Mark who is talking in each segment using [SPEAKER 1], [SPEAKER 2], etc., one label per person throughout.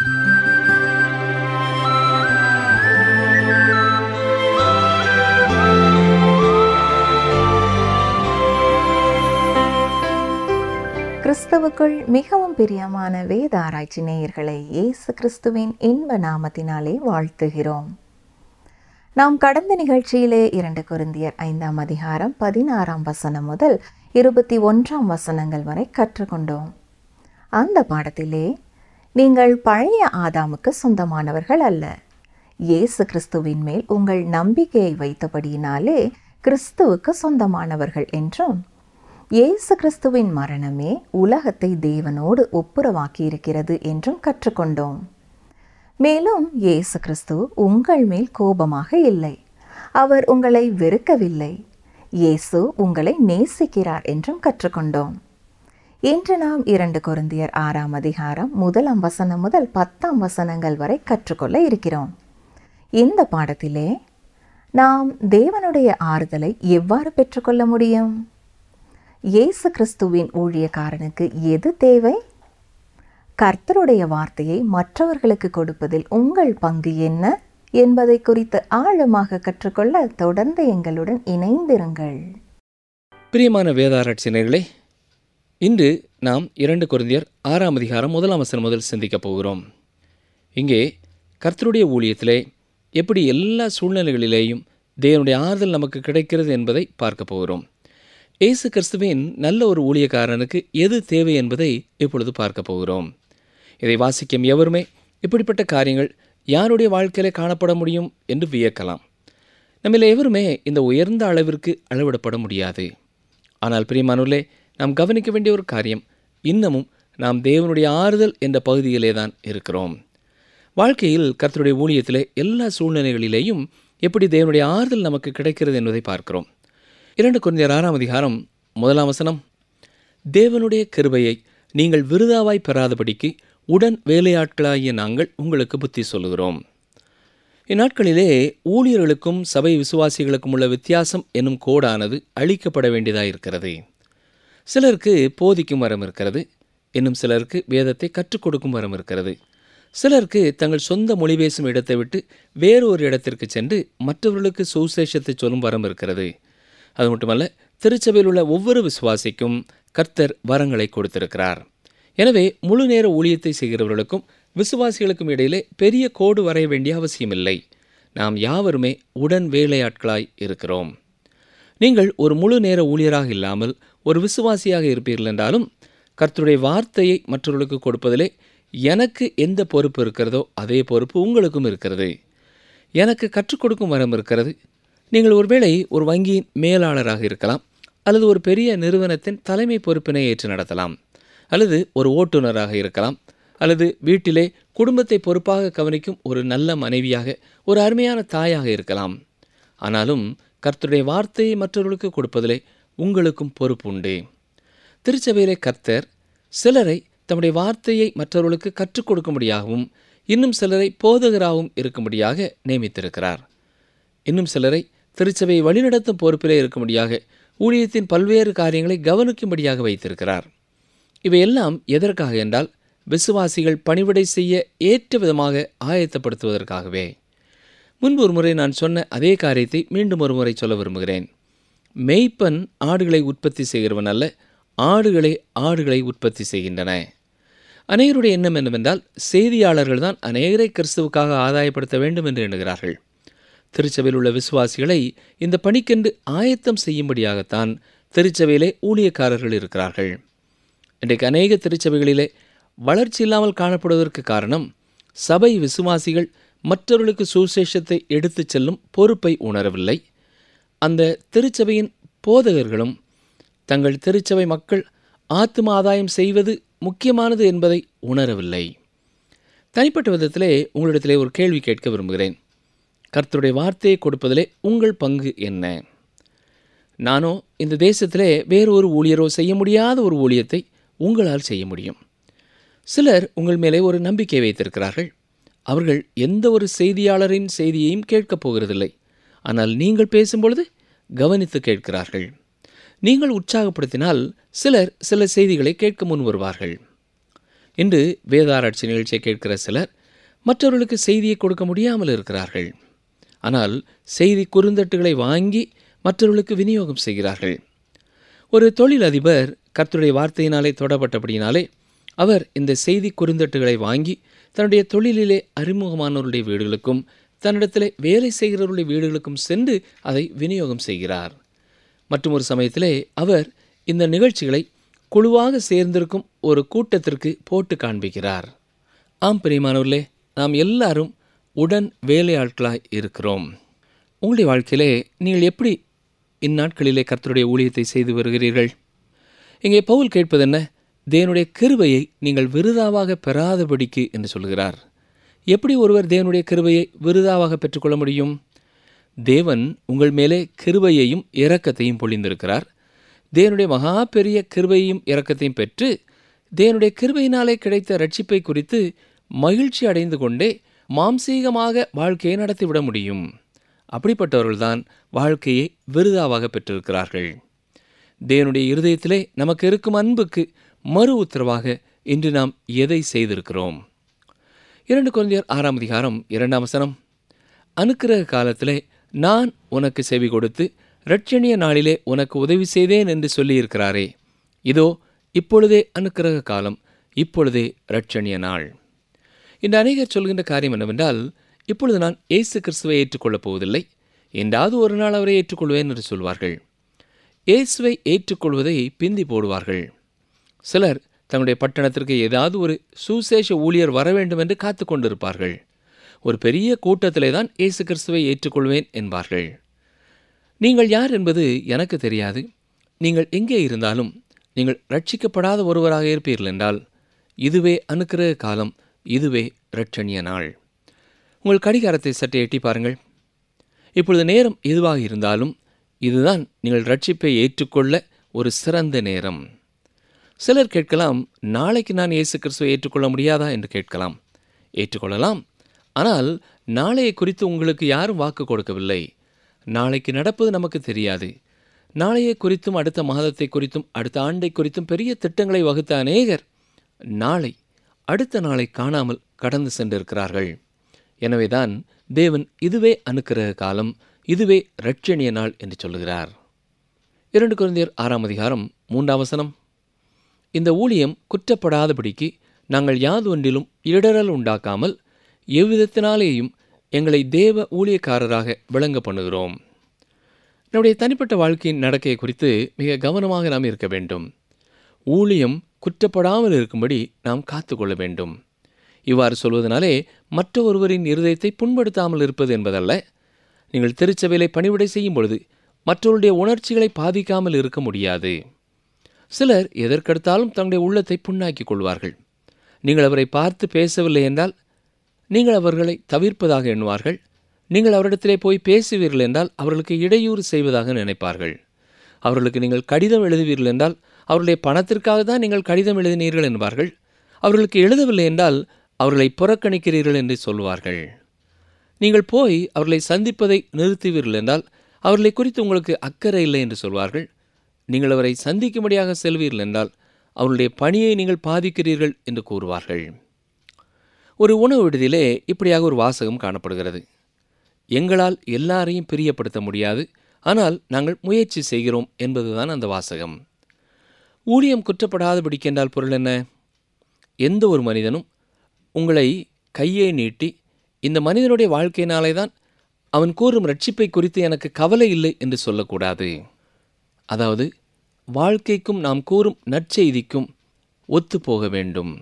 [SPEAKER 1] கிறிஸ்துவுக்குள் மிகவும் பிரியமான வேத ஆராய்ச்சி நேயர்களை இயேசு கிறிஸ்துவின் இன்ப நாமத்தினாலே வாழ்த்துகிறோம் நாம் கடந்த நிகழ்ச்சியிலே இரண்டு குருந்தியர் ஐந்தாம் அதிகாரம் பதினாறாம் வசனம் முதல் இருபத்தி ஒன்றாம் வசனங்கள் வரை கற்றுக்கொண்டோம் அந்த பாடத்திலே நீங்கள் பழைய ஆதாமுக்கு சொந்தமானவர்கள் அல்ல இயேசு கிறிஸ்துவின் மேல் உங்கள் நம்பிக்கையை வைத்தபடியினாலே கிறிஸ்துவுக்கு சொந்தமானவர்கள் என்றும் இயேசு கிறிஸ்துவின் மரணமே உலகத்தை தேவனோடு ஒப்புரவாக்கி இருக்கிறது என்றும் கற்றுக்கொண்டோம் மேலும் இயேசு கிறிஸ்து உங்கள் மேல் கோபமாக இல்லை அவர் உங்களை வெறுக்கவில்லை இயேசு உங்களை நேசிக்கிறார் என்றும் கற்றுக்கொண்டோம் இன்று நாம் இரண்டு கொருந்தியர் ஆறாம் அதிகாரம் முதலாம் வசனம் முதல் பத்தாம் வசனங்கள் வரை கற்றுக்கொள்ள இருக்கிறோம் இந்த பாடத்திலே நாம் தேவனுடைய ஆறுதலை எவ்வாறு பெற்றுக்கொள்ள முடியும் இயேசு கிறிஸ்துவின் ஊழியக்காரனுக்கு எது தேவை கர்த்தருடைய வார்த்தையை மற்றவர்களுக்கு கொடுப்பதில் உங்கள் பங்கு என்ன என்பதை குறித்து ஆழமாக கற்றுக்கொள்ள தொடர்ந்து எங்களுடன் இணைந்திருங்கள்
[SPEAKER 2] பிரியமான வேதாராய்ச்சியர்களே இன்று நாம் இரண்டு குருந்தியர் ஆறாம் அதிகாரம் முதலாம் வசனம் முதல் சிந்திக்கப் போகிறோம் இங்கே கர்த்தருடைய ஊழியத்திலே எப்படி எல்லா சூழ்நிலைகளிலேயும் தேவனுடைய ஆறுதல் நமக்கு கிடைக்கிறது என்பதை பார்க்க போகிறோம் இயேசு கிறிஸ்துவின் நல்ல ஒரு ஊழியக்காரனுக்கு எது தேவை என்பதை இப்பொழுது பார்க்க போகிறோம் இதை வாசிக்கும் எவருமே இப்படிப்பட்ட காரியங்கள் யாருடைய வாழ்க்கையில காணப்பட முடியும் என்று வியக்கலாம் நம்மில் எவருமே இந்த உயர்ந்த அளவிற்கு அளவிடப்பட முடியாது ஆனால் பிரியமானுள்ளே நாம் கவனிக்க வேண்டிய ஒரு காரியம் இன்னமும் நாம் தேவனுடைய ஆறுதல் என்ற பகுதியிலே தான் இருக்கிறோம் வாழ்க்கையில் கர்த்தருடைய ஊழியத்திலே எல்லா சூழ்நிலைகளிலேயும் எப்படி தேவனுடைய ஆறுதல் நமக்கு கிடைக்கிறது என்பதை பார்க்கிறோம் இரண்டு குழந்தையர் ஆறாம் அதிகாரம் முதலாம் வசனம் தேவனுடைய கிருபையை நீங்கள் விருதாவாய் பெறாதபடிக்கு உடன் வேலையாட்களாகிய நாங்கள் உங்களுக்கு புத்தி சொல்லுகிறோம் இந்நாட்களிலே ஊழியர்களுக்கும் சபை விசுவாசிகளுக்கும் உள்ள வித்தியாசம் என்னும் கோடானது அழிக்கப்பட வேண்டியதாக இருக்கிறது சிலருக்கு போதிக்கும் வரம் இருக்கிறது இன்னும் சிலருக்கு வேதத்தை கற்றுக் கொடுக்கும் வரம் இருக்கிறது சிலருக்கு தங்கள் சொந்த மொழி பேசும் இடத்தை விட்டு வேறு ஒரு இடத்திற்கு சென்று மற்றவர்களுக்கு சுசேஷத்தை சொல்லும் வரம் இருக்கிறது அது மட்டுமல்ல திருச்சபையில் உள்ள ஒவ்வொரு விசுவாசிக்கும் கர்த்தர் வரங்களை கொடுத்திருக்கிறார் எனவே முழு நேர ஊழியத்தை செய்கிறவர்களுக்கும் விசுவாசிகளுக்கும் இடையிலே பெரிய கோடு வரைய வேண்டிய அவசியமில்லை நாம் யாவருமே உடன் வேலையாட்களாய் இருக்கிறோம் நீங்கள் ஒரு முழு நேர ஊழியராக இல்லாமல் ஒரு விசுவாசியாக இருப்பீர்கள் என்றாலும் கர்த்தருடைய வார்த்தையை மற்றவர்களுக்கு கொடுப்பதிலே எனக்கு எந்த பொறுப்பு இருக்கிறதோ அதே பொறுப்பு உங்களுக்கும் இருக்கிறது எனக்கு கற்றுக் கொடுக்கும் வரம் இருக்கிறது நீங்கள் ஒருவேளை ஒரு வங்கியின் மேலாளராக இருக்கலாம் அல்லது ஒரு பெரிய நிறுவனத்தின் தலைமை பொறுப்பினை ஏற்று நடத்தலாம் அல்லது ஒரு ஓட்டுநராக இருக்கலாம் அல்லது வீட்டிலே குடும்பத்தை பொறுப்பாக கவனிக்கும் ஒரு நல்ல மனைவியாக ஒரு அருமையான தாயாக இருக்கலாம் ஆனாலும் கர்த்தருடைய வார்த்தையை மற்றவர்களுக்கு கொடுப்பதிலே உங்களுக்கும் பொறுப்பு உண்டு திருச்சபையிலே கர்த்தர் சிலரை தம்முடைய வார்த்தையை மற்றவர்களுக்கு கற்றுக் கொடுக்கும்படியாகவும் இன்னும் சிலரை போதகராகவும் இருக்கும்படியாக நியமித்திருக்கிறார் இன்னும் சிலரை திருச்சபையை வழிநடத்தும் பொறுப்பிலே இருக்கும்படியாக ஊழியத்தின் பல்வேறு காரியங்களை கவனிக்கும்படியாக வைத்திருக்கிறார் இவையெல்லாம் எதற்காக என்றால் விசுவாசிகள் பணிவிடை செய்ய ஏற்ற விதமாக ஆயத்தப்படுத்துவதற்காகவே முன்பு ஒரு முறை நான் சொன்ன அதே காரியத்தை மீண்டும் ஒரு முறை சொல்ல விரும்புகிறேன் மெய்ப்பன் ஆடுகளை உற்பத்தி செய்கிறவன் அல்ல ஆடுகளை ஆடுகளை உற்பத்தி செய்கின்றன அநேகருடைய எண்ணம் என்னவென்றால் செய்தியாளர்கள் தான் அநேகரை கிறிஸ்துவுக்காக ஆதாயப்படுத்த வேண்டும் என்று எண்ணுகிறார்கள் திருச்சபையில் உள்ள விசுவாசிகளை இந்த பணிக்கென்று ஆயத்தம் செய்யும்படியாகத்தான் திருச்சபையிலே ஊழியக்காரர்கள் இருக்கிறார்கள் இன்றைக்கு அநேக திருச்சபைகளிலே வளர்ச்சி இல்லாமல் காணப்படுவதற்கு காரணம் சபை விசுவாசிகள் மற்றவர்களுக்கு சுசேஷத்தை எடுத்துச் செல்லும் பொறுப்பை உணரவில்லை அந்த திருச்சபையின் போதகர்களும் தங்கள் திருச்சபை மக்கள் ஆத்தும ஆதாயம் செய்வது முக்கியமானது என்பதை உணரவில்லை தனிப்பட்ட விதத்திலே உங்களிடத்திலே ஒரு கேள்வி கேட்க விரும்புகிறேன் கர்த்தருடைய வார்த்தையை கொடுப்பதிலே உங்கள் பங்கு என்ன நானோ இந்த தேசத்திலே வேறு ஒரு ஊழியரோ செய்ய முடியாத ஒரு ஊழியத்தை உங்களால் செய்ய முடியும் சிலர் உங்கள் மேலே ஒரு நம்பிக்கை வைத்திருக்கிறார்கள் அவர்கள் எந்த ஒரு செய்தியாளரின் செய்தியையும் கேட்கப் போகிறதில்லை ஆனால் நீங்கள் பேசும்பொழுது கவனித்து கேட்கிறார்கள் நீங்கள் உற்சாகப்படுத்தினால் சிலர் சில செய்திகளை கேட்க முன் வருவார்கள் இன்று வேதாராய்ச்சி நிகழ்ச்சியை கேட்கிற சிலர் மற்றவர்களுக்கு செய்தியை கொடுக்க முடியாமல் இருக்கிறார்கள் ஆனால் செய்தி குறுந்தட்டுகளை வாங்கி மற்றவர்களுக்கு விநியோகம் செய்கிறார்கள் ஒரு தொழிலதிபர் கர்த்தருடைய வார்த்தையினாலே தொடப்பட்டபடியினாலே அவர் இந்த செய்தி குறுந்தட்டுகளை வாங்கி தன்னுடைய தொழிலிலே அறிமுகமானவருடைய வீடுகளுக்கும் தன்னிடத்திலே வேலை செய்கிறவருடைய வீடுகளுக்கும் சென்று அதை விநியோகம் செய்கிறார் மற்றும் ஒரு சமயத்திலே அவர் இந்த நிகழ்ச்சிகளை குழுவாக சேர்ந்திருக்கும் ஒரு கூட்டத்திற்கு போட்டு காண்பிக்கிறார் ஆம் பிரியமானவர்களே நாம் எல்லாரும் உடன் வேலையாட்களாய் இருக்கிறோம் உங்களுடைய வாழ்க்கையிலே நீங்கள் எப்படி இந்நாட்களிலே கர்த்தருடைய ஊழியத்தை செய்து வருகிறீர்கள் இங்கே பவுல் கேட்பது என்ன தேவனுடைய கிருபையை நீங்கள் விருதாவாக பெறாதபடிக்கு என்று சொல்கிறார் எப்படி ஒருவர் தேவனுடைய கிருபையை விருதாவாக பெற்றுக்கொள்ள முடியும் தேவன் உங்கள் மேலே கிருபையையும் இரக்கத்தையும் பொழிந்திருக்கிறார் தேவனுடைய மகா பெரிய கிருபையையும் இரக்கத்தையும் பெற்று தேவனுடைய கிருபையினாலே கிடைத்த ரட்சிப்பை குறித்து மகிழ்ச்சி அடைந்து கொண்டே மாம்சீகமாக வாழ்க்கையை நடத்திவிட முடியும் அப்படிப்பட்டவர்கள்தான் வாழ்க்கையை விருதாவாக பெற்றிருக்கிறார்கள் தேவனுடைய இருதயத்திலே நமக்கு இருக்கும் அன்புக்கு மறு உத்தரவாக இன்று நாம் எதை செய்திருக்கிறோம் இரண்டு குழந்தையர் ஆறாம் அதிகாரம் இரண்டாம் வசனம் அனுக்கிரக காலத்திலே நான் உனக்கு செவி கொடுத்து இரட்சணிய நாளிலே உனக்கு உதவி செய்தேன் என்று சொல்லியிருக்கிறாரே இதோ இப்பொழுதே அனுக்கிரக காலம் இப்பொழுதே இரட்சணிய நாள் இந்த அநேகர் சொல்கின்ற காரியம் என்னவென்றால் இப்பொழுது நான் இயேசு கிறிஸ்துவை ஏற்றுக்கொள்ளப் போவதில்லை என்றாவது ஒரு நாள் அவரை ஏற்றுக்கொள்வேன் என்று சொல்வார்கள் இயேசுவை ஏற்றுக்கொள்வதை பிந்தி போடுவார்கள் சிலர் தங்களுடைய பட்டணத்திற்கு ஏதாவது ஒரு சுசேஷ ஊழியர் வர வேண்டும் என்று காத்து கொண்டிருப்பார்கள் ஒரு பெரிய கூட்டத்திலே தான் இயேசு கிறிஸ்துவை ஏற்றுக்கொள்வேன் என்பார்கள் நீங்கள் யார் என்பது எனக்கு தெரியாது நீங்கள் எங்கே இருந்தாலும் நீங்கள் ரட்சிக்கப்படாத ஒருவராக இருப்பீர்கள் என்றால் இதுவே அனுக்கிரக காலம் இதுவே இரட்சணிய நாள் உங்கள் கடிகாரத்தை சற்றே எட்டி பாருங்கள் இப்பொழுது நேரம் எதுவாக இருந்தாலும் இதுதான் நீங்கள் ரட்சிப்பை ஏற்றுக்கொள்ள ஒரு சிறந்த நேரம் சிலர் கேட்கலாம் நாளைக்கு நான் இயேசு கிறிஸ்துவை ஏற்றுக்கொள்ள முடியாதா என்று கேட்கலாம் ஏற்றுக்கொள்ளலாம் ஆனால் நாளையை குறித்து உங்களுக்கு யாரும் வாக்கு கொடுக்கவில்லை நாளைக்கு நடப்பது நமக்கு தெரியாது நாளையை குறித்தும் அடுத்த மாதத்தை குறித்தும் அடுத்த ஆண்டை குறித்தும் பெரிய திட்டங்களை வகுத்த அநேகர் நாளை அடுத்த நாளை காணாமல் கடந்து சென்றிருக்கிறார்கள் எனவேதான் தேவன் இதுவே அனுக்கிரக காலம் இதுவே இரட்சணிய நாள் என்று சொல்லுகிறார் இரண்டு குழந்தையர் ஆறாம் அதிகாரம் மூன்றாம் வசனம் இந்த ஊழியம் குற்றப்படாதபடிக்கு நாங்கள் யாது ஒன்றிலும் இடரல் உண்டாக்காமல் எவ்விதத்தினாலேயும் எங்களை தேவ ஊழியக்காரராக விளங்க பண்ணுகிறோம் நம்முடைய தனிப்பட்ட வாழ்க்கையின் நடக்கையை குறித்து மிக கவனமாக நாம் இருக்க வேண்டும் ஊழியம் குற்றப்படாமல் இருக்கும்படி நாம் காத்துக்கொள்ள வேண்டும் இவ்வாறு சொல்வதனாலே மற்ற ஒருவரின் இருதயத்தை புண்படுத்தாமல் இருப்பது என்பதல்ல நீங்கள் திருச்சபையிலே பணிவிடை செய்யும் பொழுது மற்றவருடைய உணர்ச்சிகளை பாதிக்காமல் இருக்க முடியாது சிலர் எதற்கெடுத்தாலும் தங்களுடைய உள்ளத்தை புண்ணாக்கிக் கொள்வார்கள் நீங்கள் அவரை பார்த்து பேசவில்லை என்றால் நீங்கள் அவர்களை தவிர்ப்பதாக எண்ணுவார்கள் நீங்கள் அவரிடத்திலே போய் பேசுவீர்கள் என்றால் அவர்களுக்கு இடையூறு செய்வதாக நினைப்பார்கள் அவர்களுக்கு நீங்கள் கடிதம் எழுதுவீர்கள் என்றால் அவருடைய பணத்திற்காக தான் நீங்கள் கடிதம் எழுதினீர்கள் என்பார்கள் அவர்களுக்கு எழுதவில்லை என்றால் அவர்களை புறக்கணிக்கிறீர்கள் என்று சொல்வார்கள் நீங்கள் போய் அவர்களை சந்திப்பதை நிறுத்துவீர்கள் என்றால் அவர்களை குறித்து உங்களுக்கு அக்கறை இல்லை என்று சொல்வார்கள் நீங்கள் அவரை சந்திக்கும்படியாக செல்வீர்கள் என்றால் அவருடைய பணியை நீங்கள் பாதிக்கிறீர்கள் என்று கூறுவார்கள் ஒரு உணவு விடுதியிலே இப்படியாக ஒரு வாசகம் காணப்படுகிறது எங்களால் எல்லாரையும் பிரியப்படுத்த முடியாது ஆனால் நாங்கள் முயற்சி செய்கிறோம் என்பதுதான் அந்த வாசகம் ஊழியம் குற்றப்படாதபடிக்கென்றால் பொருள் என்ன எந்த ஒரு மனிதனும் உங்களை கையை நீட்டி இந்த மனிதனுடைய வாழ்க்கையினாலே தான் அவன் கூறும் ரட்சிப்பை குறித்து எனக்கு கவலை இல்லை என்று சொல்லக்கூடாது அதாவது வாழ்க்கைக்கும் நாம் கூறும் நற்செய்திக்கும் ஒத்துப்போக வேண்டும்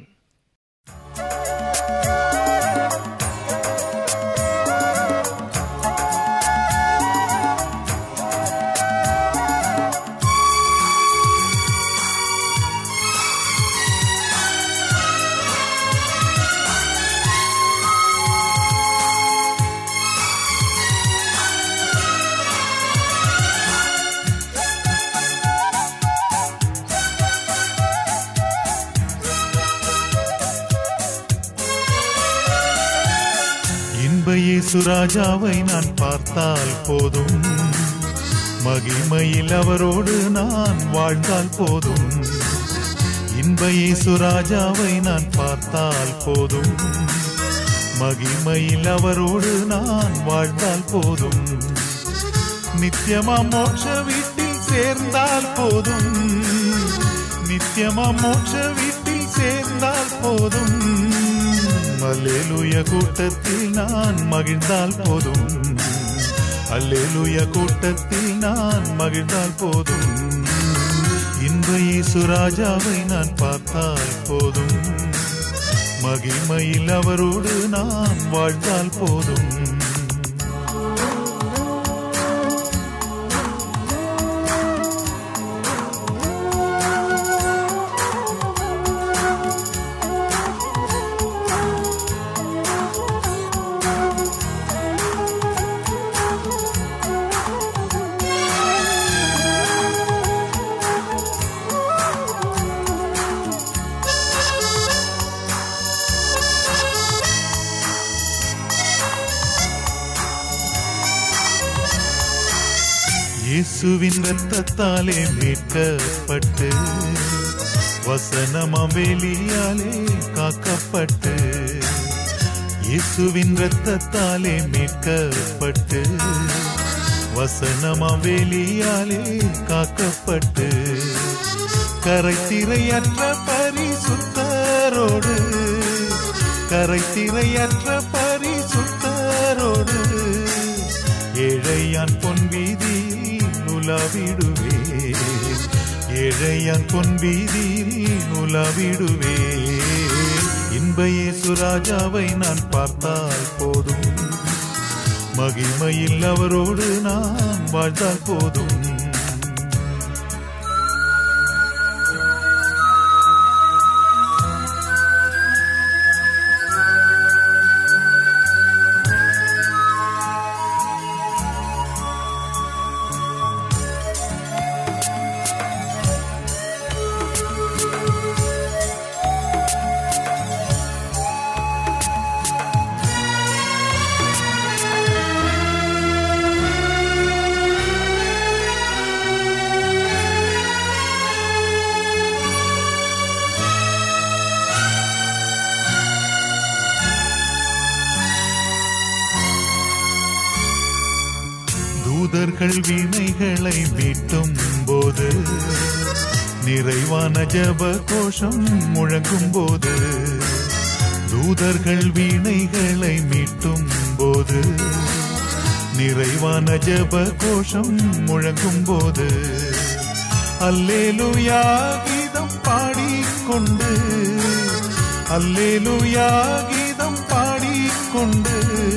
[SPEAKER 3] இன்ப இயேசு ராஜாவை நான் பார்த்தால் போதும் மகிமையில் அவரோடு நான் வாழ்ந்தால் போதும் இன்ப இயேசு ராஜாவை நான் பார்த்தால் போதும் மகிமையில் அவரோடு நான் வாழ்ந்தால் போதும் நித்தியமா மோட்ச வீட்டில் சேர்ந்தால் போதும் நித்தியமா மோட்ச வீட்டில் சேர்ந்தால் போதும் அல்லேலூய கூட்டத்தில் நான் மகிழ்ந்தால் போதும் அல்லேலூய கூட்டத்தில் நான் மகிழ்ந்தால் போதும் இன்ப இயேசு ராஜாவை நான் பார்த்தால் போதும் மகிமையில் அவரோடு நான் வாழ்ந்தால் போதும் இயேசுவின் ரத்தத்தாலே மீட்கப்பட்டு வசனமாம் வெளியாலே காக்கப்பட்டு இயேசுவின் ரத்தத்தாலே மீட்கப்பட்டு வசனமாம் வெளியாலே காக்கப்பட்டு கரைத்திரையற்ற பரிசுத்தரோடு கரைத்திரையற்ற பரிசுத்தரோடு ஏழையான் பொன் வீதியில் உலாவிடுவே ஏழையான் பொன் வீதியில் உலாவிடுவே இன்ப இயேசு ராஜாவை நான் பார்த்தால் போதும் மகிமையில் அவரோடு நான் வாழ்ந்தால் போதும் தூதர்கள் வீணைகளை மீட்டும் போது நிறைவான ஜப கோஷம் முழங்கும் போது தூதர்கள் வீணைகளை மீட்டும் போது நிறைவான ஜப கோஷம் முழங்கும் போது அல்லேலூயா கீதம் பாடிக்கொண்டு அல்லேலூயா கீதம் பாடிக்கொண்டு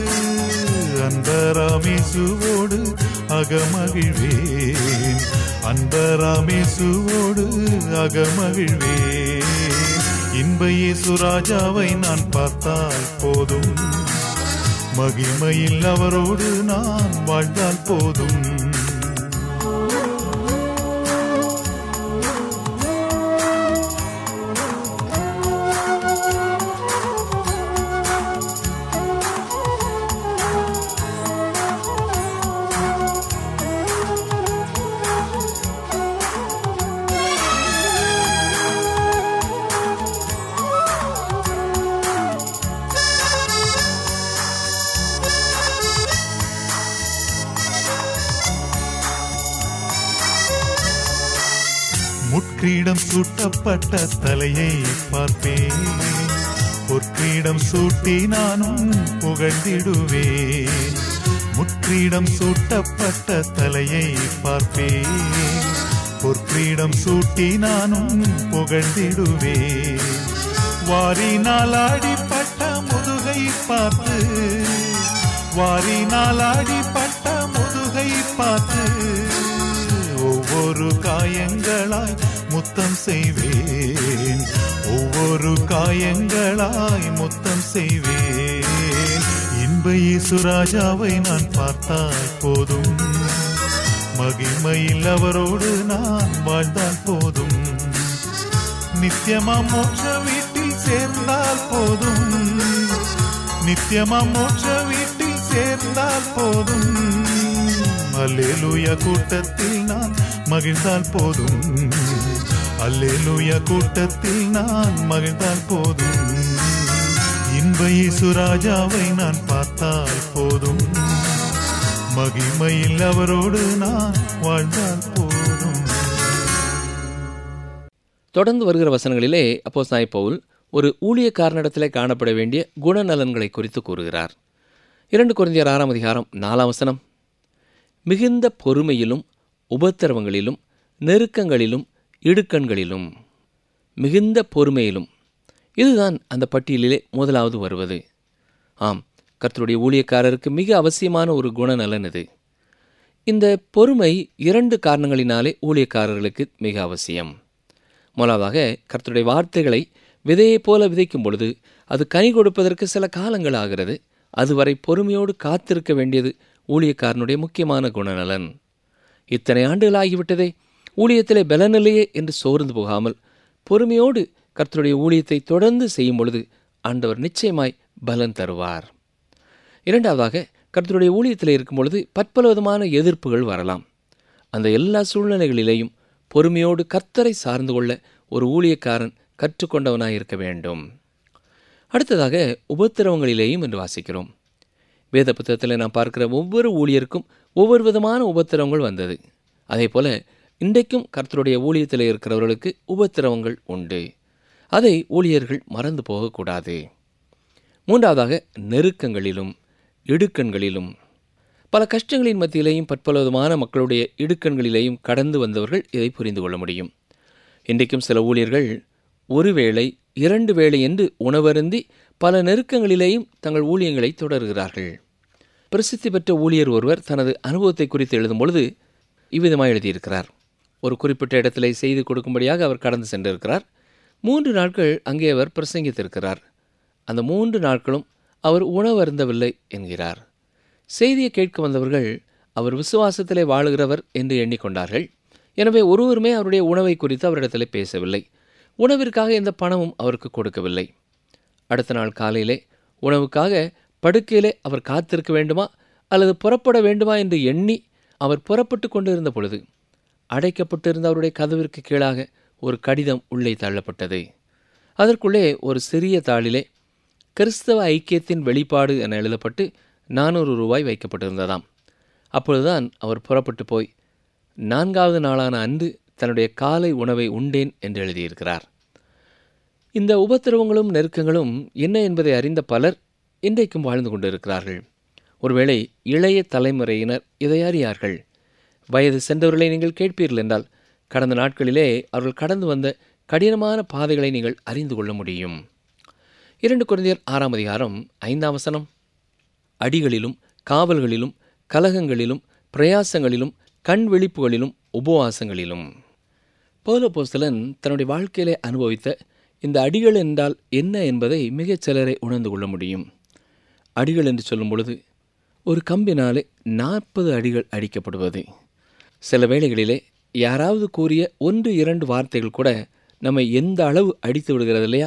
[SPEAKER 3] அன்பராமேசுவோடு அகமகிழ்வேன் அன்பராமேசுவோடு அகமகிழ்வேன் இன்ப இயேசு ராஜாவை நான் பார்த்தால் போதும் மகிமையில் அவரோடு நான் வாழ்ந்தால் போதும் முட்கிரீடம் சூட்டப்பட்ட தலையை பார்ப்பேன் பொற்கிரீடம் சூட்டி நானும் புகழ்ந்திடுவேன் முட்கிரீடம் சூட்டப்பட்ட தலையை பார்ப்பேன் பொற்கிரீடம் சூட்டி நானும் புகழ்ந்திடுவேன் வாரினால் ஆடிப்பட்ட முதுகை பார்த்து வாரினால் ஆடிப்பட்ட முதுகை பார்த்து ஒவ்வொரு காயங்களாய் முத்தம் செய்வேன் ஒவ்வொரு காயங்களாய் முத்தம் செய்வேன் இன்ப இயேசு ராஜாவை நான் பார்த்தால் போதும் மகிமையில் அவரோடு நான் வாழ்ந்தால் போதும் நித்தியமா மோட்ச வீட்டில் சேர்ந்தால் போதும் நித்தியமா மோட்ச வீட்டில் சேர்ந்தால் போதும் அல்லேலூயா கூட்டத்தில் நான் மகிழ்ந்தால் போதும் அல்லேலூயா கூட்டத்தில் நான் மகிழ்ந்தால் போதும் இன்ப இயேசு ராஜாவை நான் பார்த்தால் போதும் மகிமையில் அவரோடு நான் வாழ்ந்தால் போதும்
[SPEAKER 2] தொடர்ந்து வருகிற வசனங்களிலே அப்போஸ் நாய் பவுல் ஒரு ஊழியக்காரனிடத்திலே காணப்பட வேண்டிய குணநலன்களை குறித்து கூறுகிறார் இரண்டு குறைந்தியர் ஆறாம் அதிகாரம் நாலாம் வசனம் மிகுந்த பொறுமையிலும் உபத்திரவங்களிலும் நெருக்கங்களிலும் இடுக்கண்களிலும் மிகுந்த பொறுமையிலும் இதுதான் அந்த பட்டியலிலே முதலாவது வருவது ஆம் கர்த்தருடைய ஊழியக்காரருக்கு மிக அவசியமான ஒரு குணநலன் இது இந்த பொறுமை இரண்டு காரணங்களினாலே ஊழியக்காரர்களுக்கு மிக அவசியம் முதலாவதாக கர்த்தருடைய வார்த்தைகளை விதையைப் போல விதைக்கும் பொழுது அது கனி கொடுப்பதற்கு சில காலங்கள் ஆகிறது அதுவரை பொறுமையோடு காத்திருக்க வேண்டியது ஊழியக்காரனுடைய முக்கியமான குணநலன் இத்தனை ஆண்டுகள் ஆகிவிட்டதே ஊழியத்திலே பலனில்லையே என்று சோர்ந்து போகாமல் பொறுமையோடு கர்த்தருடைய ஊழியத்தை தொடர்ந்து செய்யும் பொழுது ஆண்டவர் நிச்சயமாய் பலன் தருவார் இரண்டாவதாக கர்த்தருடைய ஊழியத்தில் இருக்கும் பொழுது பற்பல விதமான எதிர்ப்புகள் வரலாம் அந்த எல்லா சூழ்நிலைகளிலேயும் பொறுமையோடு கர்த்தரை சார்ந்து கொள்ள ஒரு ஊழியக்காரன் கற்றுக்கொண்டவனாய் இருக்க வேண்டும் அடுத்ததாக உபத்திரவங்களிலேயும் என்று வாசிக்கிறோம் வேத புத்தகத்தில் நாம் பார்க்கிற ஒவ்வொரு ஊழியருக்கும் ஒவ்வொரு விதமான உபத்திரவங்கள் வந்தது அதே போல இன்றைக்கும் கர்த்தருடைய ஊழியத்தில் இருக்கிறவர்களுக்கு உபத்திரவங்கள் உண்டு அதை ஊழியர்கள் மறந்து போகக்கூடாது மூன்றாவதாக நெருக்கங்களிலும் இடுக்கண்களிலும் பல கஷ்டங்களின் மத்தியிலேயும் பற்பலவிதமான மக்களுடைய இடுக்கண்களிலேயும் கடந்து வந்தவர்கள் இதை புரிந்து கொள்ள முடியும் இன்றைக்கும் சில ஊழியர்கள் ஒருவேளை இரண்டு வேளை என்று உணவருந்தி பல நெருக்கங்களிலேயும் தங்கள் ஊழியங்களை தொடர்கிறார்கள் பிரசித்தி பெற்ற ஊழியர் ஒருவர் தனது அனுபவத்தை குறித்து எழுதும் பொழுது இவ்விதமாக எழுதியிருக்கிறார் ஒரு குறிப்பிட்ட இடத்திலே செய்து கொடுக்கும்படியாக அவர் கடந்து சென்றிருக்கிறார் மூன்று நாட்கள் அங்கே அவர் பிரசங்கித்திருக்கிறார் அந்த மூன்று நாட்களும் அவர் உணவருந்தவில்லை என்கிறார் செய்தியை கேட்க வந்தவர்கள் அவர் விசுவாசத்திலே வாழுகிறவர் என்று எண்ணிக்கொண்டார்கள் எனவே ஒருவருமே அவருடைய உணவை குறித்து அவரிடத்தில் பேசவில்லை உணவிற்காக எந்த பணமும் அவருக்கு கொடுக்கவில்லை அடுத்த நாள் காலையிலே உணவுக்காக படுக்கையிலே அவர் காத்திருக்க வேண்டுமா அல்லது புறப்பட வேண்டுமா என்று எண்ணி அவர் புறப்பட்டு கொண்டிருந்த பொழுது அடைக்கப்பட்டிருந்த அவருடைய கதவிற்கு கீழாக ஒரு கடிதம் உள்ளே தள்ளப்பட்டது அதற்குள்ளே ஒரு சிறிய தாளிலே கிறிஸ்தவ ஐக்கியத்தின் வெளிப்பாடு என எழுதப்பட்டு நானூறு ரூபாய் வைக்கப்பட்டிருந்ததாம் அப்பொழுதுதான் அவர் புறப்பட்டு போய் நான்காவது நாளான அன்று தன்னுடைய காலை உணவை உண்டேன் என்று எழுதியிருக்கிறார் இந்த உபத்திரவங்களும் நெருக்கங்களும் என்ன என்பதை அறிந்த பலர் இன்றைக்கும் வாழ்ந்து கொண்டிருக்கிறார்கள் ஒருவேளை இளைய தலைமுறையினர் இதை அறியார்கள் வயது சென்றவர்களை நீங்கள் கேட்பீர்கள் என்றால் கடந்த நாட்களிலே அவர்கள் கடந்து வந்த கடினமான பாதைகளை நீங்கள் அறிந்து கொள்ள முடியும் இரண்டு குழந்தையர் ஆறாம் அதிகாரம் ஐந்தாம் வசனம் அடிகளிலும் காவல்களிலும் கலகங்களிலும் பிரயாசங்களிலும் கண் விழிப்புகளிலும் உபவாசங்களிலும் பௌலபோஸ்தலன் தன்னுடைய வாழ்க்கையிலே அனுபவித்த இந்த அடிகள் என்றால் என்ன என்பதை மிகச் சிலரை உணர்ந்து கொள்ள முடியும் அடிகள் என்று சொல்லும் பொழுது ஒரு கம்பினாலே நாற்பது அடிகள் அடிக்கப்படுவது சில வேளைகளிலே யாராவது கூறிய ஒன்று இரண்டு வார்த்தைகள் கூட நம்மை எந்த அளவு அடித்து விடுகிறது இல்லையா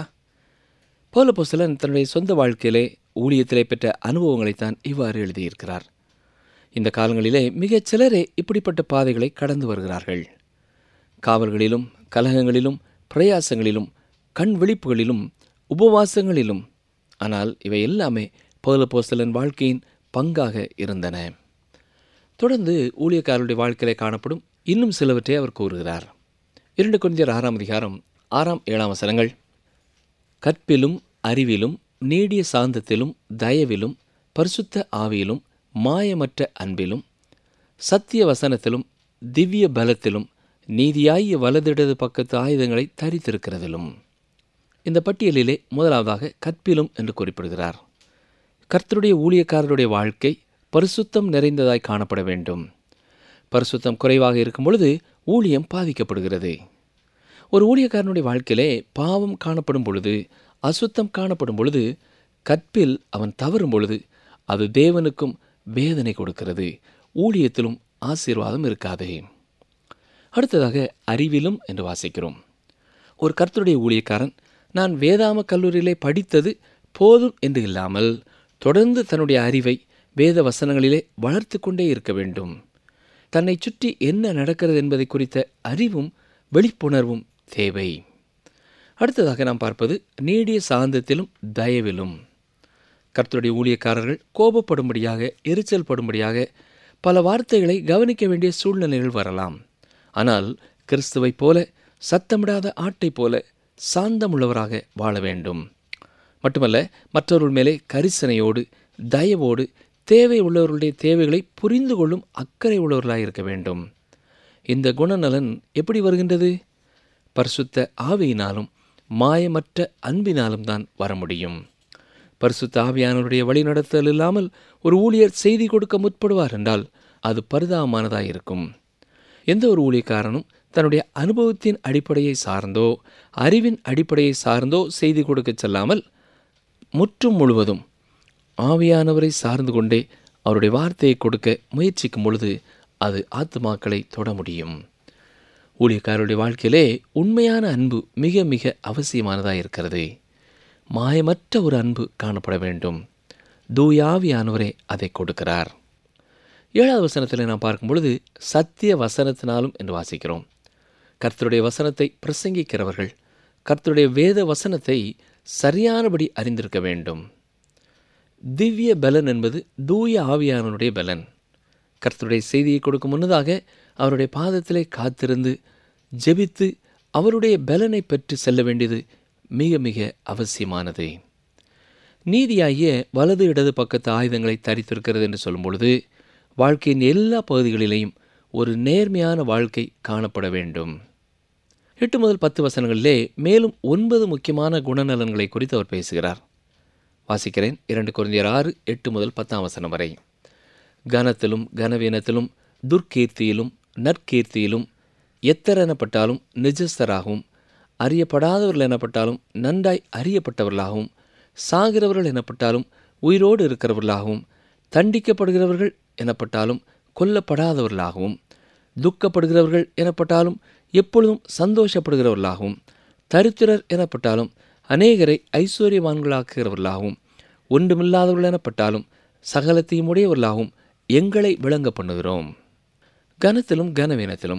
[SPEAKER 2] பௌலபோஸ்தலன் தன்னுடைய சொந்த வாழ்க்கையிலே ஊழியத்திலே பெற்ற அனுபவங்களைத்தான் இவ்வாறு எழுதியிருக்கிறார் இந்த காலங்களிலே மிகச் சிலரே இப்படிப்பட்ட பாதைகளை கடந்து வருகிறார்கள் காவல்களிலும் கலகங்களிலும் பிரயாசங்களிலும் கண் விழிப்புகளிலும் உபவாசங்களிலும் ஆனால் இவை எல்லாமே பௌலபோஸ்தலன் வாழ்க்கையின் பங்காக இருந்தன தொடர்ந்து ஊழியக்காரருடைய வாழ்க்கையிலே காணப்படும் இன்னும் சிலவற்றை அவர் கூறுகிறார் இரண்டு கொஞ்சர் ஆறாம் அதிகாரம் ஆறாம் ஏழாம் வசனங்கள் கற்பிலும் அறிவிலும் நீடிய சாந்தத்திலும் தயவிலும் பரிசுத்த ஆவியிலும் மாயமற்ற அன்பிலும் சத்திய வசனத்திலும் திவ்ய பலத்திலும் நீதியாகிய வலதிடது பக்கத்து ஆயுதங்களை தரித்திருக்கிறதிலும் இந்த பட்டியலிலே முதலாவதாக கற்பிலும் என்று குறிப்பிடுகிறார் கர்த்தருடைய ஊழியக்காரருடைய வாழ்க்கை பரிசுத்தம் நிறைந்ததாய் காணப்பட வேண்டும் பரிசுத்தம் குறைவாக இருக்கும் பொழுது ஊழியம் பாதிக்கப்படுகிறது ஒரு ஊழியக்காரனுடைய வாழ்க்கையிலே பாவம் காணப்படும் பொழுது அசுத்தம் காணப்படும் பொழுது கற்பில் அவன் தவறும் பொழுது அது தேவனுக்கும் வேதனை கொடுக்கிறது ஊழியத்திலும் ஆசீர்வாதம் இருக்காது அடுத்ததாக அறிவிலும் என்று வாசிக்கிறோம் ஒரு கர்த்தருடைய ஊழியக்காரன் நான் வேதாம கல்லூரியிலே படித்தது போதும் என்று இல்லாமல் தொடர்ந்து தன்னுடைய அறிவை வேத வசனங்களிலே வளர்த்து கொண்டே இருக்க வேண்டும் தன்னை சுற்றி என்ன நடக்கிறது என்பதை குறித்த அறிவும் வெளிப்புணர்வும் தேவை அடுத்ததாக நாம் பார்ப்பது நீடிய சாந்தத்திலும் தயவிலும் கர்த்தருடைய ஊழியக்காரர்கள் கோபப்படும்படியாக எரிச்சல் படும்படியாக பல வார்த்தைகளை கவனிக்க வேண்டிய சூழ்நிலைகள் வரலாம் ஆனால் கிறிஸ்துவைப் போல சத்தமிடாத ஆட்டைப் போல சாந்தமுள்ளவராக வாழ வேண்டும் மட்டுமல்ல மற்றவர்கள் மேலே கரிசனையோடு தயவோடு தேவை உள்ளவர்களுடைய தேவைகளை புரிந்து கொள்ளும் அக்கறை உள்ளவர்களாக இருக்க வேண்டும் இந்த குணநலன் எப்படி வருகின்றது பரிசுத்த ஆவியினாலும் மாயமற்ற அன்பினாலும் தான் வர முடியும் பரிசுத்த ஆவியானவருடைய வழிநடத்தல் இல்லாமல் ஒரு ஊழியர் செய்தி கொடுக்க முற்படுவார் என்றால் அது பரிதாபமானதாக இருக்கும் எந்த ஒரு ஊழியக்காரனும் தன்னுடைய அனுபவத்தின் அடிப்படையை சார்ந்தோ அறிவின் அடிப்படையை சார்ந்தோ செய்தி கொடுக்க செல்லாமல் முற்றும் முழுவதும் ஆவியானவரை சார்ந்து கொண்டே அவருடைய வார்த்தையை கொடுக்க முயற்சிக்கும் பொழுது அது ஆத்துமாக்களை தொட முடியும் ஊழியக்காரருடைய வாழ்க்கையிலே உண்மையான அன்பு மிக மிக அவசியமானதாக இருக்கிறது மாயமற்ற ஒரு அன்பு காணப்பட வேண்டும் தூயாவியானவரே அதை கொடுக்கிறார் ஏழாவது வசனத்தில் நாம் பார்க்கும் பொழுது சத்திய வசனத்தினாலும் என்று வாசிக்கிறோம் கர்த்தருடைய வசனத்தை பிரசங்கிக்கிறவர்கள் கர்த்தருடைய வேத வசனத்தை சரியானபடி அறிந்திருக்க வேண்டும் திவ்ய பலன் என்பது தூய ஆவியானவருடைய பலன் கர்த்தருடைய செய்தியை கொடுக்கும் முன்னதாக அவருடைய பாதத்திலே காத்திருந்து ஜெபித்து அவருடைய பலனை பெற்று செல்ல வேண்டியது மிக மிக அவசியமானது நீதியாகிய வலது இடது பக்கத்து ஆயுதங்களை தரித்திருக்கிறது என்று சொல்லும் பொழுது வாழ்க்கையின் எல்லா பகுதிகளிலேயும் ஒரு நேர்மையான வாழ்க்கை காணப்பட வேண்டும் எட்டு முதல் பத்து வசனங்களிலே மேலும் ஒன்பது முக்கியமான குணநலன்களை குறித்து அவர் பேசுகிறார் வாசிக்கிறேன் இரண்டு குழந்தையர் ஆறு எட்டு முதல் பத்தாம் வசனம் வரை கனத்திலும் கனவீனத்திலும் துர்க்கீர்த்தியிலும் நற்கீர்த்தியிலும் எத்தர் எனப்பட்டாலும் நிஜஸ்தராகவும் அறியப்படாதவர்கள் எனப்பட்டாலும் நன்றாய் அறியப்பட்டவர்களாகவும் சாகிறவர்கள் எனப்பட்டாலும் உயிரோடு இருக்கிறவர்களாகவும் தண்டிக்கப்படுகிறவர்கள் எனப்பட்டாலும் கொல்லப்படாதவர்களாகவும் துக்கப்படுகிறவர்கள் எனப்பட்டாலும் எப்பொழுதும் சந்தோஷப்படுகிறவர்களாகவும் தரித்திரர் எனப்பட்டாலும் அநேகரை ஐஸ்வர்யவான்களாக்குகிறவர்களாகவும் ஒன்றுமில்லாதவர்கள் எனப்பட்டாலும் சகலத்தையும் உடையவர்களாகவும் எங்களை விளங்க பண்ணுகிறோம் கனத்திலும் கனவீனத்திலும்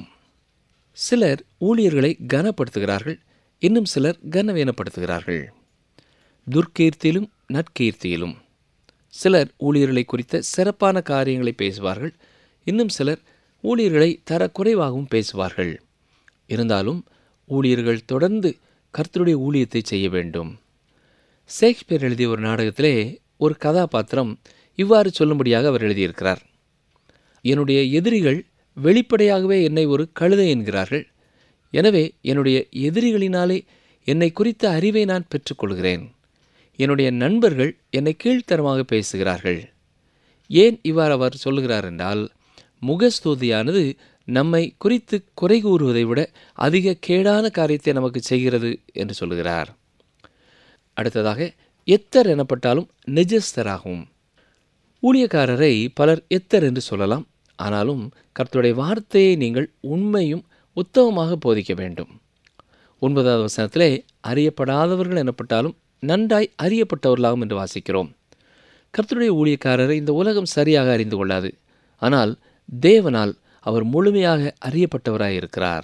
[SPEAKER 2] சிலர் ஊழியர்களை கனப்படுத்துகிறார்கள் இன்னும் சிலர் கனவீனப்படுத்துகிறார்கள் துர்க்கீர்த்தியிலும் நற்கீர்த்தியிலும் சிலர் ஊழியர்களை குறித்த சிறப்பான காரியங்களை பேசுவார்கள் இன்னும் சிலர் ஊழியர்களை தர குறைவாகவும் பேசுவார்கள் இருந்தாலும் ஊழியர்கள் தொடர்ந்து கர்த்தருடைய ஊழியத்தை செய்ய வேண்டும் ஷேக்ஸ்பியர் எழுதிய ஒரு நாடகத்திலே ஒரு கதாபாத்திரம் இவ்வாறு சொல்லும்படியாக அவர் எழுதியிருக்கிறார் என்னுடைய எதிரிகள் வெளிப்படையாகவே என்னை ஒரு கழுதை என்கிறார்கள் எனவே என்னுடைய எதிரிகளினாலே என்னை குறித்த அறிவை நான் பெற்றுக்கொள்கிறேன் என்னுடைய நண்பர்கள் என்னை கீழ்த்தரமாக பேசுகிறார்கள் ஏன் இவ்வாறு அவர் சொல்லுகிறார் என்றால் முகஸ்தூதியானது நம்மை குறித்து குறை கூறுவதை விட அதிக கேடான காரியத்தை நமக்கு செய்கிறது என்று சொல்லுகிறார் அடுத்ததாக எத்தர் எனப்பட்டாலும் நெஜஸ்தராகும் ஊழியக்காரரை பலர் எத்தர் என்று சொல்லலாம் ஆனாலும் கர்த்தருடைய வார்த்தையை நீங்கள் உண்மையும் உத்தமமாக போதிக்க வேண்டும் ஒன்பதாவது வசனத்திலே அறியப்படாதவர்கள் எனப்பட்டாலும் நன்றாய் அறியப்பட்டவர்களாகும் என்று வாசிக்கிறோம் கர்த்தருடைய ஊழியக்காரரை இந்த உலகம் சரியாக அறிந்து கொள்ளாது ஆனால் தேவனால் அவர் முழுமையாக அறியப்பட்டவராய் இருக்கிறார்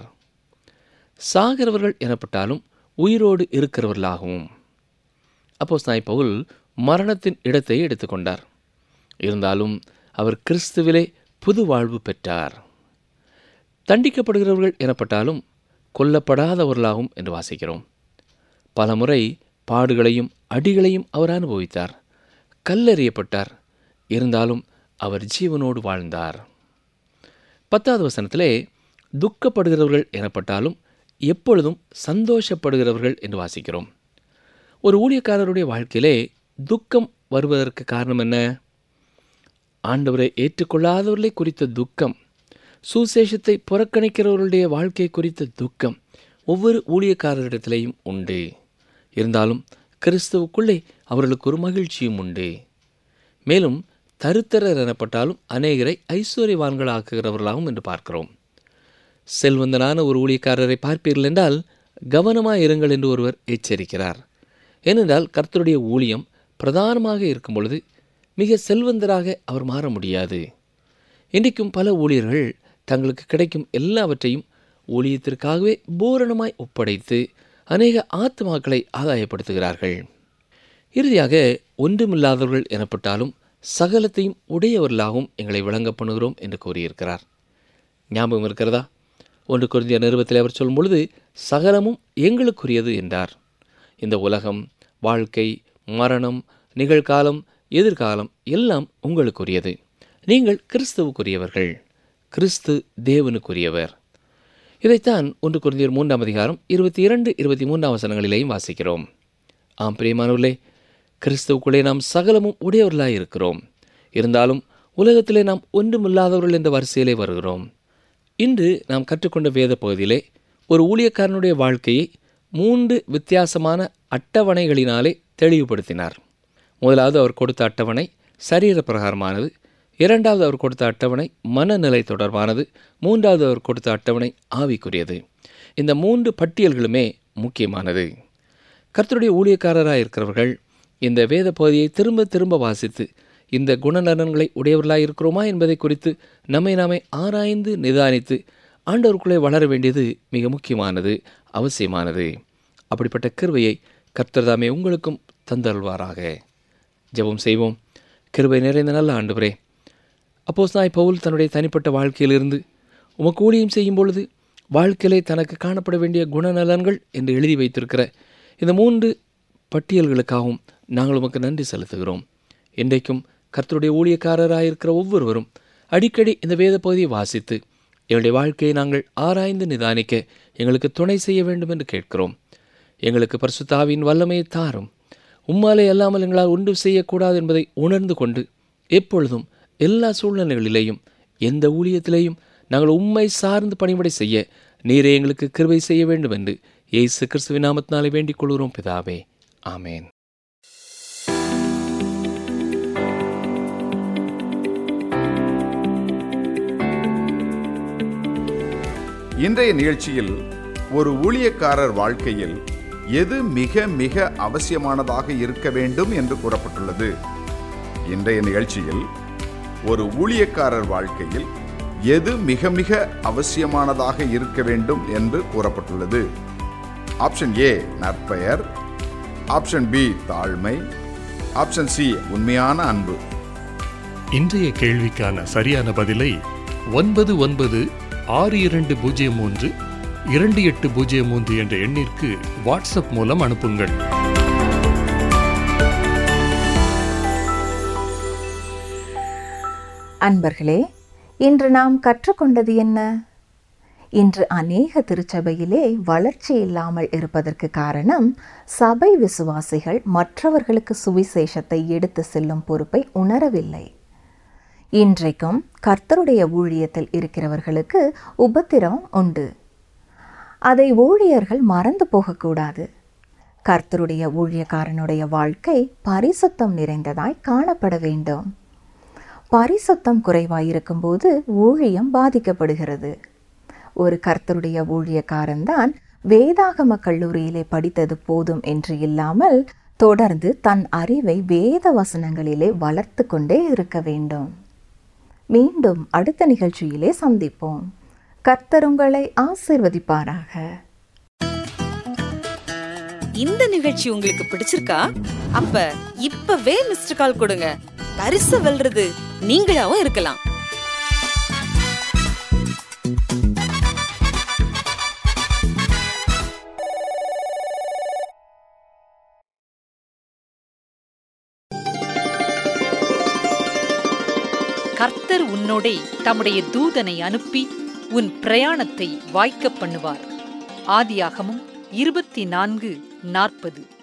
[SPEAKER 2] சாகிறவர்கள் எனப்பட்டாலும் உயிரோடு இருக்கிறவர்களாகவும் அப்போ ஸ்நாய் பவுல் மரணத்தின் இடத்தை எடுத்துக்கொண்டார் இருந்தாலும் அவர் கிறிஸ்துவிலே புது வாழ்வு பெற்றார் தண்டிக்கப்படுகிறவர்கள் எனப்பட்டாலும் கொல்லப்படாதவர்களாகும் என்று வாசிக்கிறோம் பலமுறை பாடுகளையும் அடிகளையும் அவர் அனுபவித்தார் கல்லறியப்பட்டார் இருந்தாலும் அவர் ஜீவனோடு வாழ்ந்தார் பத்தாவது வசனத்திலே துக்கப்படுகிறவர்கள் எனப்பட்டாலும் எப்பொழுதும் சந்தோஷப்படுகிறவர்கள் என்று வாசிக்கிறோம் ஒரு ஊழியக்காரருடைய வாழ்க்கையிலே துக்கம் வருவதற்கு காரணம் என்ன ஆண்டவரை ஏற்றுக்கொள்ளாதவர்களை குறித்த துக்கம் சுசேஷத்தை புறக்கணிக்கிறவர்களுடைய வாழ்க்கை குறித்த துக்கம் ஒவ்வொரு ஊழியக்காரரிடத்திலேயும் உண்டு இருந்தாலும் கிறிஸ்துவுக்குள்ளே அவர்களுக்கு ஒரு மகிழ்ச்சியும் உண்டு மேலும் தருத்தரர் எனப்பட்டாலும் அநேகரை ஐஸ்வர்யவான்கள் ஆக்குகிறவர்களாகவும் என்று பார்க்கிறோம் செல்வந்தனான ஒரு ஊழியக்காரரை பார்ப்பீர்கள் என்றால் கவனமாக இருங்கள் என்று ஒருவர் எச்சரிக்கிறார் ஏனென்றால் கர்த்தருடைய ஊழியம் பிரதானமாக இருக்கும் பொழுது மிக செல்வந்தராக அவர் மாற முடியாது இன்றைக்கும் பல ஊழியர்கள் தங்களுக்கு கிடைக்கும் எல்லாவற்றையும் ஊழியத்திற்காகவே பூரணமாய் ஒப்படைத்து அநேக ஆத்மாக்களை ஆதாயப்படுத்துகிறார்கள் இறுதியாக ஒன்றுமில்லாதவர்கள் எனப்பட்டாலும் சகலத்தையும் உடையவர்களாகவும் எங்களை விளங்க பண்ணுகிறோம் என்று கூறியிருக்கிறார் ஞாபகம் இருக்கிறதா ஒன்று குருந்திய நிறுவத்தில் அவர் சொல்லும் பொழுது சகலமும் எங்களுக்குரியது என்றார் இந்த உலகம் வாழ்க்கை மரணம் நிகழ்காலம் எதிர்காலம் எல்லாம் உங்களுக்குரியது நீங்கள் கிறிஸ்துவுக்குரியவர்கள் கிறிஸ்து தேவனுக்குரியவர் இதைத்தான் ஒன்று குருந்தியர் மூன்றாம் அதிகாரம் இருபத்தி இரண்டு இருபத்தி மூன்றாம் வசனங்களிலேயும் வாசிக்கிறோம் ஆம் பிரியமானவர்களே கிறிஸ்துவுக்குள்ளே நாம் சகலமும் உடையவர்களாய் இருக்கிறோம் இருந்தாலும் உலகத்திலே நாம் ஒன்றுமில்லாதவர்கள் என்ற வரிசையிலே வருகிறோம் இன்று நாம் கற்றுக்கொண்ட வேத பகுதியிலே ஒரு ஊழியக்காரனுடைய வாழ்க்கையை மூன்று வித்தியாசமான அட்டவணைகளினாலே தெளிவுபடுத்தினார் முதலாவது அவர் கொடுத்த அட்டவணை சரீர பிரகாரமானது இரண்டாவது அவர் கொடுத்த அட்டவணை மனநிலை தொடர்பானது மூன்றாவது அவர் கொடுத்த அட்டவணை ஆவிக்குரியது இந்த மூன்று பட்டியல்களுமே முக்கியமானது கர்த்தருடைய ஊழியக்காரராக இருக்கிறவர்கள் இந்த வேத பகுதியை திரும்ப திரும்ப வாசித்து இந்த குணநலன்களை உடையவர்களாக இருக்கிறோமா என்பதை குறித்து நம்மை நாமே ஆராய்ந்து நிதானித்து ஆண்டவருக்குள்ளே வளர வேண்டியது மிக முக்கியமானது அவசியமானது அப்படிப்பட்ட கிருவையை கர்த்தர் தாமே உங்களுக்கும் தந்தருள்வாராக ஜெபம் செய்வோம் கிருபை நிறைந்த நல்ல ஆண்டவரே அப்போஸ் நாய் பவுல் தன்னுடைய தனிப்பட்ட வாழ்க்கையிலிருந்து உமக்கு ஊழியம் செய்யும் பொழுது வாழ்க்கையிலே தனக்கு காணப்பட வேண்டிய குணநலன்கள் என்று எழுதி வைத்திருக்கிற இந்த மூன்று பட்டியல்களுக்காகவும் நாங்கள் உமக்கு நன்றி செலுத்துகிறோம் இன்றைக்கும் கர்த்தருடைய ஊழியக்காரராயிருக்கிற ஒவ்வொருவரும் அடிக்கடி இந்த வேத பகுதியை வாசித்து எங்களுடைய வாழ்க்கையை நாங்கள் ஆராய்ந்து நிதானிக்க எங்களுக்கு துணை செய்ய வேண்டும் என்று கேட்கிறோம் எங்களுக்கு பரிசுத்தாவின் வல்லமையை தாரும் உம்மாலே அல்லாமல் எங்களால் ஒன்றும் செய்யக்கூடாது என்பதை உணர்ந்து கொண்டு எப்பொழுதும் எல்லா சூழ்நிலைகளிலேயும் எந்த ஊழியத்திலேயும் நாங்கள் உம்மை சார்ந்து பணிபடை செய்ய நீரே எங்களுக்கு கிருபை செய்ய வேண்டும் என்று இயேசு கிறிஸ்துவின் நாமத்தினாலே வேண்டிக் கொள்கிறோம் பிதாவே ஆமேன்
[SPEAKER 4] இன்றைய நிகழ்ச்சியில் ஒரு ஊழியக்காரர் வாழ்க்கையில் எது மிக மிக அவசியமானதாக இருக்க வேண்டும் என்று கூறப்பட்டுள்ளது இன்றைய நிகழ்ச்சியில் ஒரு ஊழியக்காரர் வாழ்க்கையில் எது மிக மிக அவசியமானதாக இருக்க வேண்டும் என்று கூறப்பட்டுள்ளது ஆப்ஷன் ஏ நற்பெயர் ஆப்ஷன் பி தாழ்மை ஆப்ஷன் சி உண்மையான அன்பு
[SPEAKER 5] இன்றைய கேள்விக்கான சரியான பதிலை ஒன்பது ஒன்பது ஆறு இரண்டு பூஜ்ஜியம் மூன்று இரண்டு எட்டு பூஜ்ஜியம் மூன்று என்ற எண்ணிற்கு வாட்ஸ்அப் மூலம் அனுப்புங்கள்
[SPEAKER 1] அன்பர்களே இன்று நாம் கற்றுக்கொண்டது என்ன இன்று அநேக திருச்சபையிலே வளர்ச்சி இல்லாமல் இருப்பதற்கு காரணம் சபை விசுவாசிகள் மற்றவர்களுக்கு சுவிசேஷத்தை எடுத்து செல்லும் பொறுப்பை உணரவில்லை இன்றைக்கும் கர்த்தருடைய ஊழியத்தில் இருக்கிறவர்களுக்கு உபத்திரம் உண்டு அதை ஊழியர்கள் மறந்து போகக்கூடாது கர்த்தருடைய ஊழியக்காரனுடைய வாழ்க்கை பரிசுத்தம் நிறைந்ததாய் காணப்பட வேண்டும் பரிசுத்தம் குறைவாயிருக்கும்போது ஊழியம் பாதிக்கப்படுகிறது ஒரு கர்த்தருடைய ஊழியக்காரன்தான் வேதாகம கல்லூரியிலே படித்தது போதும் என்று இல்லாமல் தொடர்ந்து தன் அறிவை வேத வசனங்களிலே வளர்த்து கொண்டே இருக்க வேண்டும் மீண்டும் அடுத்த நிகழ்ச்சியிலே சந்திப்போம் கர்த்தர் உங்களை ஆசிர்வதிப்பாராக
[SPEAKER 6] இந்த நிகழ்ச்சி உங்களுக்கு பிடிச்சிருக்கா அப்ப இப்பவே மிஸ்டர் கால் கொடுங்க பரிசு வெல்றது நீங்களாவும் இருக்கலாம்
[SPEAKER 7] கர்த்தர் உன்னோடே தம்முடைய தூதனை அனுப்பி உன் பிரயாணத்தை வாய்க்கப் பண்ணுவார் ஆதியாகமும் இருபத்தி நான்கு நாற்பது